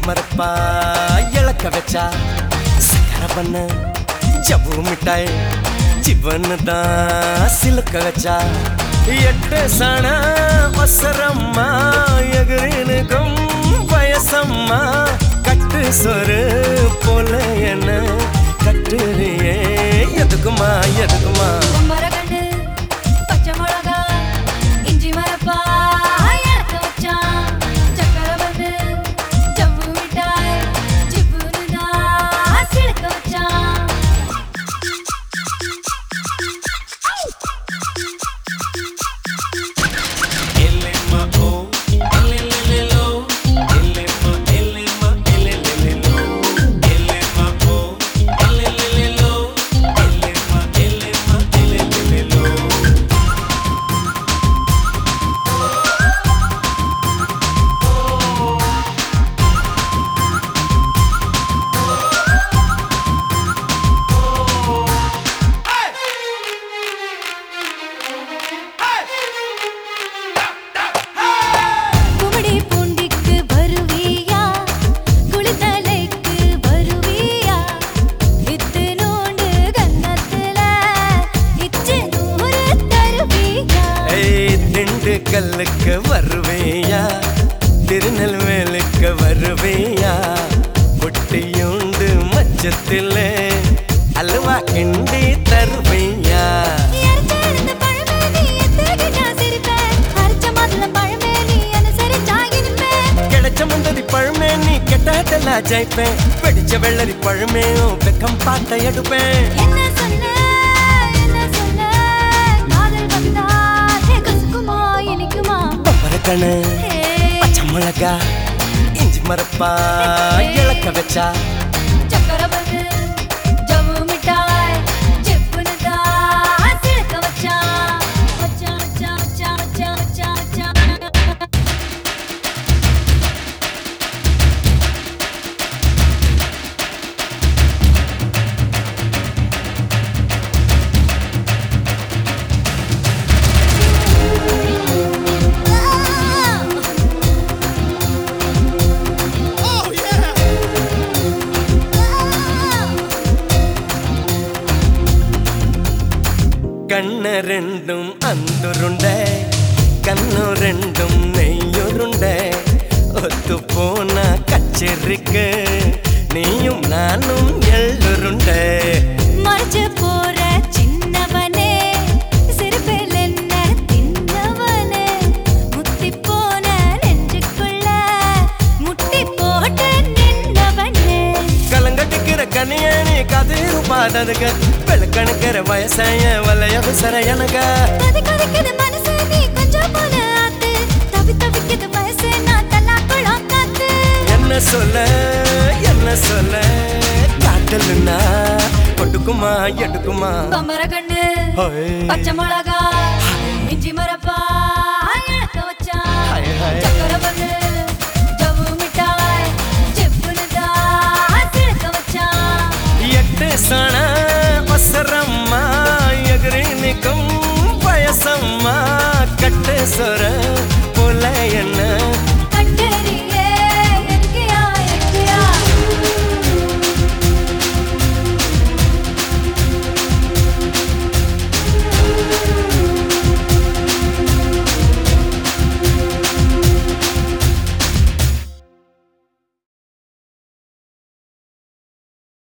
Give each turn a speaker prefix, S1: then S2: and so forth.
S1: மரப்பா இழக்க வச்சா சக்கர பண்ண ஜவ்வு மிட்டாய் ஜிவன் தான் சிலுக்க வச்சா எட்டு சண ஒசரம்மா எகிரினுக்கும் வயசம்மா கட்டு சொரு போல என்ன கட்டுறியே எதுக்குமா எதுக்குமா
S2: மரகண்டு பச்சை மிளகா இஞ்சி மரப்பா இழக்க வச்சான் சக்கரை வந்து ஜவ்வு மிட்டாய் ஜிப்புன்னு தான் சிலுக்க வச்சான் குமடி பூண்டிக்கு வருவியா குளித்தலைக்கு வருவியா வித்து நோண்டு கன்னத்துல இச்சு நூறு தருவியா
S1: ஏய் திண்டுக்கல்லுக்கு வருவேயா திருநெல்வேலுக்கு வருவேயா பொட்டியுண்டு மச்சத்தில் அல்வா கிண்டி தருவேயா
S2: எரிச்செடுத்த பழமேனி எத்தகையா சிரிப்பேன் அரைச்ச மாதுளம் பழமேனி அனுசரிச்சா இருப்பேன்
S1: கிடைச்ச முந்தரி பழமே நீ கெட்டதெல்லாம் ஜெயிப்பேன் வெடிச்ச வெள்ளரி பழமே உன் வெக்கம் பார்த்த எடுப்பேன்
S2: என்ன சொல்ல என்ன சொல்ல காதல் வந்தால் கசுக்குமா இனிக்குமா
S1: பரக்கணு பச்சை மிளகா இஞ்சி மரப்பா இழக்க வச்சா
S2: சக்கரை வந்து ஜவ்வு மிட்டாய் ஜிப்புன்னு தான் சிலுக்க வச்சான் வச்சான் வச்சான் வச்சான் வச்சான் வச்சான் வச்சான்
S1: கண்ண ரெண்டும் அந்துருண்டை கண்ணு ரெண்டும் நெய்யுருண்டை ஒத்து போன கச்சேரிக்கு நீயும் நானும் எள்ளுருண்டை
S2: மறைச்சு போற சின்னவனே சிறுபில் என்ன தின்னவனே முத்தி போன நெஞ்சுக்குள்ள முட்டி போட்டு நின்னவனே
S1: கலங்கட்டிக்கிற கனியணி கதிரு பாடதுக வெளுக்கணுக்கிற வயசைய வலைய விசர எனக்கு
S2: கதி கதிக்குது மனசு நீ கொஞ்சம் போல ஆத்து தவி தவிக்குது வயசு நான் தல்லாக்குளம் காத்து
S1: என்ன சொல்ல என்ன சொல்ல காட்டலுன்னா கொடுக்குமா எடுக்குமா
S2: பம்பர கண்ணு
S1: ஹோய்.
S2: பச்சை மிளகா இஞ்சி மரப்பா இழக்க வச்சான்
S1: ஹாய், ஹாய்.
S2: சக்கரை பண்ணு ஜவ்வு மிட்டாய் ஜிப்புன்னு தான் சிலுக்க வச்சான்
S1: எட்டு சண வசரம்மா எகிரி நிற்கும் வயசம்மா கட்டு சொர